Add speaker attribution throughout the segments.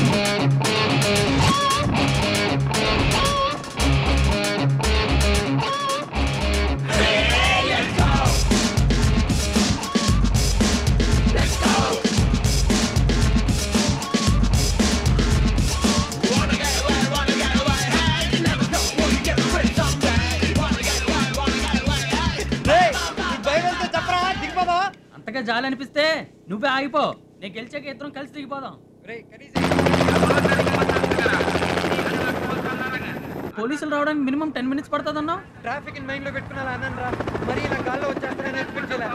Speaker 1: అంతగా జాలి అనిపిస్తే నువ్వే ఆగిపో నేను గెలిచాక ఇద్దరం కలిసి దిగిపోదాం పోలీసులు రావడానికి మినిమం టెన్ మినిట్స్ పడుతుందన్నా
Speaker 2: ట్రాఫిక్ మైండ్ లో పెట్టుకున్నా అన్నాను రా మరి ఇలా గాల్లో వచ్చేస్తానని ఎక్స్పెక్ట్ చేయలే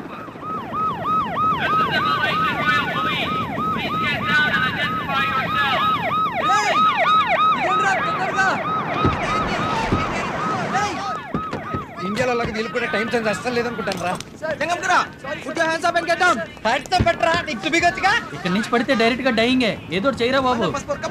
Speaker 2: ఇండియాలో అలాగే వీళ్ళు కూడా టైం సెన్స్ అస్సలు లేదనుకుంటాను రా జంగం కరా put your hands up and get down hands up పెట్టరా నీకు చూపికొచ్చుగా
Speaker 1: ఇక్కడ నుంచి పడితే డైరెక్ట్ గా డైయింగే ఏదో ఒకటి చేయరా బాబు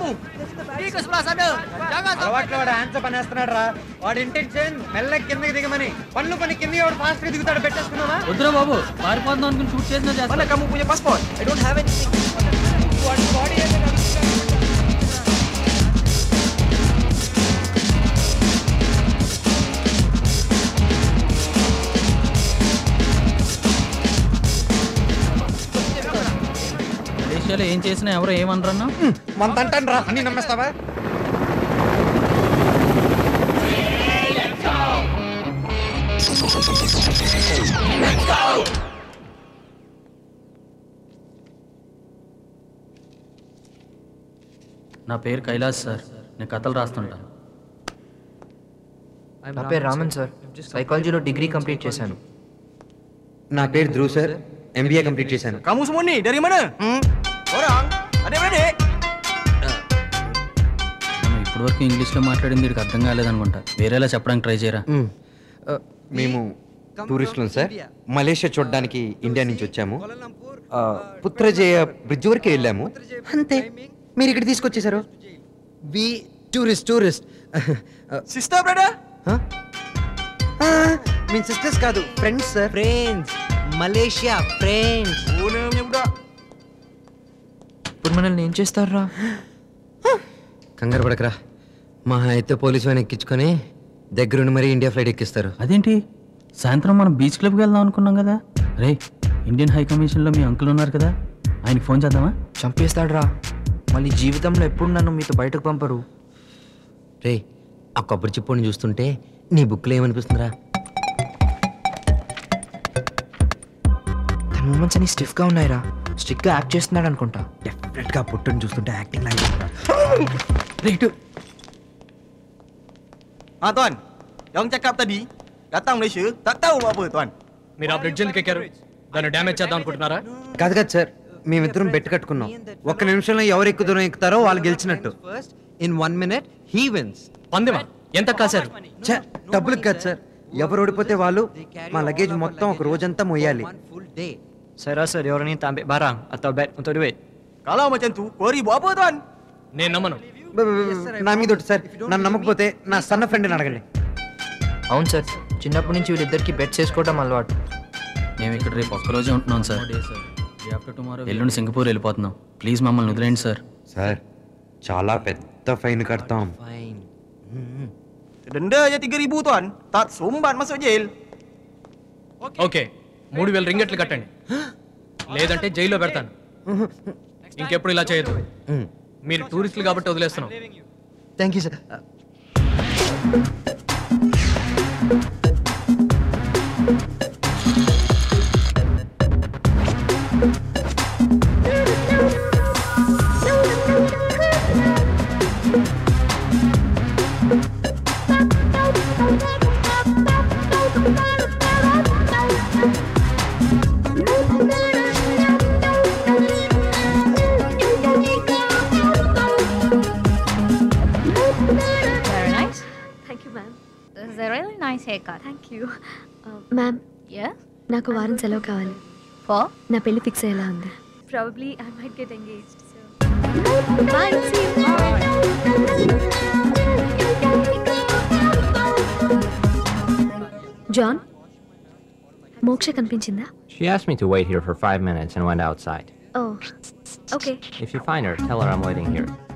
Speaker 2: అలవాట్లో వాడు హ్యాండ్స్ అప్ అనేస్తున్నాడు రా వాడి ఇంటెన్షన్ మెల్ల కిందకి దిగమని పన్ను పని కిందకి వాడు ఫాస్ట్ గా దిగుతాడు పెట్టేసుకున్నావా
Speaker 1: వద్దురా బాబు పారిపోతున్నాం అనుకుని షూట్ చేసినా చేస్తా
Speaker 2: kamu punya paspor? I don't have anything. Buat body aja nggak bisa.
Speaker 1: మలేషియాలో ఏం చేసినా ఎవరో ఏమనరన్నా
Speaker 2: మంత అంటాను రా అన్ని నమ్మేస్తావా
Speaker 1: నా పేరు కైలాస్ సార్ నేను కథలు రాస్తుంటాను
Speaker 3: నా పేరు రామన్ సార్ సైకాలజీలో డిగ్రీ కంప్లీట్ చేశాను
Speaker 2: నా పేరు ధ్రువ్ సార్ ఎంబీఏ కంప్లీట్ చేశాను
Speaker 4: Kamu semua ni dari mana? Orang? Adik-beradik?
Speaker 1: మనం ఇప్పటివరకు ఇంగ్లీష్లో మాట్లాడింది వీడికి అర్థం కాలేదనుకుంటా వేరేలా చెప్పడానికి ట్రై చేయరా
Speaker 2: మేము టూరిస్టులం సార్ మలేషియా చూడడానికి ఇండియా నుంచి వచ్చాము ఆ, పుత్రజయ బ్రిడ్జ్ వరకు వెళ్ళాము అంతే మీరు ఇక్కడ తీసుకొచ్చేసారు we tourist tourist
Speaker 4: Sister, brother?
Speaker 2: మీ సిస్టర్స్ కాదు friends sir friends Malaysia friends
Speaker 4: Guna punya budak.
Speaker 3: ఇప్పుడు మనల్ని ఏం చేస్తారా
Speaker 2: కంగారు పడకరా మా అయితే పోలీసు వాడిని ఎక్కించుకొని దగ్గరుండి మరీ ఇండియా ఫ్లైట్ ఎక్కిస్తారు
Speaker 1: అదేంటి సాయంత్రం మనం బీచ్ క్లబ్కి వెళ్దాం అనుకున్నాం కదా రే ఇండియన్ హై కమిషన్లో మీ అంకుల్ ఉన్నారు కదా ఆయనకి ఫోన్ చేద్దామా
Speaker 3: చంపేస్తాడ్రా మళ్ళీ జీవితంలో ఎప్పుడు నన్ను మీతో బయటకు పంపరు
Speaker 2: రే ఆ కొబ్బరి చిప్పుని చూస్తుంటే నీ బుక్లో ఏమనిపిస్తుందిరా
Speaker 3: తన మూమెంట్స్ అన్ని స్టిఫ్గా ఉన్నాయిరా స్ట్రిక్ట్గా యాక్ట్ చేస్తున్నాడు అనుకుంటా
Speaker 2: డెఫినెట్ గా పుట్టుని చూస్తుంటే యాక్టింగ్ లాగా
Speaker 1: right
Speaker 4: Ha, tuan. Yang cakap tadi, datang Malaysia, tak tahu buat apa, tuan.
Speaker 5: మీరు ఆ బ్రిడ్జ్ ఎందుకు ఎక్కారు దాన్ని డ్యామేజ్ చేద్దాం అనుకుంటున్నారా
Speaker 2: కాదు కదా సార్ మేమిద్దరం బెట్ కట్టుకున్నాం ఒక్క నిమిషంలో ఎవరు ఎక్కువ దూరం ఎక్కుతారో వాళ్ళు గెలిచినట్టు in one minute he wins
Speaker 5: పందిమా ఎంత కాశారు
Speaker 2: డబ్బులు కాదు సార్ ఎవరు ఓడిపోతే వాళ్ళు మా లగేజ్ మొత్తం ఒక రోజంతా మొయ్యాలి
Speaker 6: Saya rasa dia orang ni tak ambil barang atau bet untuk duit.
Speaker 4: Kalau macam tu, Kori buat apa, tuan?
Speaker 5: నేను నమ్మను
Speaker 2: బ- బ- బ- నా మీద ఒకటి సార్ నన్ను నమ్మకపోతే నా సన్న ఫ్రెండ్ని అడగండి
Speaker 3: అవును సార్ చిన్నప్పటి నుంచి వీళ్ళిద్దరికి బెట్స్ వేసుకోవడం అలవాటు
Speaker 1: మేము ఇక్కడ రేపు ఒక్కరోజే ఉంటున్నాం సార్ ఎల్లుండి సింగపూర్ వెళ్ళిపోతున్నాం ప్లీజ్ మమ్మల్ని వదిలేండి సార్
Speaker 2: సార్ చాలా పెద్ద ఫైన్ కడతాం
Speaker 4: Denda je 3,000, tuan. Tak sumbat masuk jail.
Speaker 5: Okay మూడు వేల రింగెట్లు కట్టండి లేదంటే జైల్లో పెడతాను ఇంకెప్పుడు ఇలా చేయదు మీరు టూరిస్టులు కాబట్టి వదిలేస్తున్నాం
Speaker 2: thank you sir
Speaker 7: Very nice.
Speaker 8: Thank you ma'am
Speaker 7: This is a really nice haircut.
Speaker 8: Thank you ma'am
Speaker 7: Yes?
Speaker 8: నాకు వారం సెలవు కావాలి
Speaker 7: For?
Speaker 8: నా పెళ్లి ఫిక్స్ అయ్యేలా ఉంది probably I might get engaged so bye see John Moksha కనిపించిందా
Speaker 6: She asked me to wait here for five minutes and went outside.
Speaker 8: Oh okay
Speaker 6: If you find her, tell her I'm waiting here.